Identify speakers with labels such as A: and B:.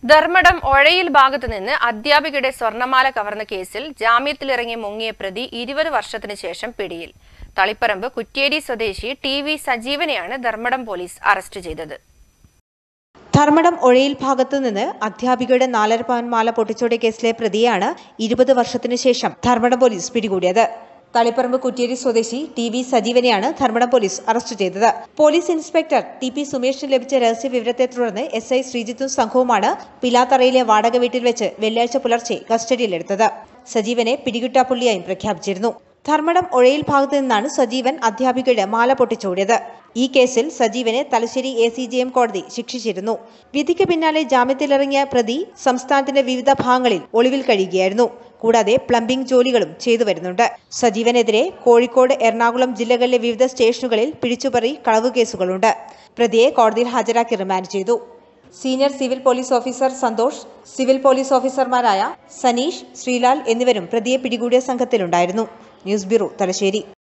A: ധർമ്മടം ഒഴയിൽ ഭാഗത്തു നിന്ന് അധ്യാപികയുടെ സ്വർണമാല കവർന്ന കേസിൽ ജാമ്യത്തിലിറങ്ങി മുങ്ങിയ പ്രതി ഇരുപത് വർഷത്തിനു ശേഷം പിടിയിൽ തളിപ്പറമ്പ് കുറ്റ്യേരി സ്വദേശി ടി വി സജീവനെയാണ് ധർമ്മടം പോലീസ് അറസ്റ്റ് ചെയ്തത്
B: ധർമ്മടം ഒഴയിൽ ഭാഗത്തു നിന്ന് അധ്യാപികയുടെ നാലര പവൻ മാല പൊട്ടിച്ചോടിയ കേസിലെ പ്രതിയെയാണ് ഇരുപത് വർഷത്തിനു ശേഷം ധർമ്മടം പോലീസ് പിടികൂടിയത് തളിപ്പറമ്പ് കുറ്റ്യേരി സ്വദേശി ടി വി സജീവനെയാണ് ധർമ്മടം പോലീസ് അറസ്റ്റ് ചെയ്തത് പോലീസ് ഇൻസ്പെക്ടർ ടി പി സുമേഷിന് ലഭിച്ച രഹസ്യ വിവരത്തെ തുടർന്ന് എസ് ഐ ശ്രീജിത്തും സംഘവുമാണ് പിലാത്തറയിലെ വാടക വീട്ടിൽ വെച്ച് വെള്ളിയാഴ്ച പുലർച്ചെ കസ്റ്റഡിയിലെടുത്തത് സജീവനെ പിടികിട്ടാപ്പുള്ളിയായും പ്രഖ്യാപിച്ചിരുന്നു ധർമ്മടം ഒഴയിൽ ഭാഗത്തു നിന്നാണ് സജീവൻ അധ്യാപികയുടെ മാല പൊട്ടിച്ചോടിയത് ഈ കേസിൽ സജീവനെ Thalassery A C G M കോടതി ശിക്ഷിച്ചിരുന്നു വിധിക്ക് പിന്നാലെ ജാമ്യത്തിലിറങ്ങിയ പ്രതി സംസ്ഥാനത്തിന്റെ വിവിധ ഭാഗങ്ങളിൽ ഒളിവിൽ കഴിയുകയായിരുന്നു കൂടാതെ പ്ലംബിംഗ് ജോലികളും ചെയ്തു വരുന്നുണ്ട് സജീവനെതിരെ കോഴിക്കോട് എറണാകുളം ജില്ലകളിലെ വിവിധ സ്റ്റേഷനുകളിൽ പിടിച്ചുപറി കളവ് കേസുകളുണ്ട് പ്രതിയെ കോടതിയിൽ ഹാജരാക്കി റിമാൻഡ് ചെയ്തു senior civil police officer Santhosh civil police ഓഫീസർമാരായ സനീഷ് ശ്രീലാൽ എന്നിവരും പ്രതിയെ പിടികൂടിയ സംഘത്തിലുണ്ടായിരുന്നു ന്യൂസ് ബ്യൂറോ തലശ്ശേരി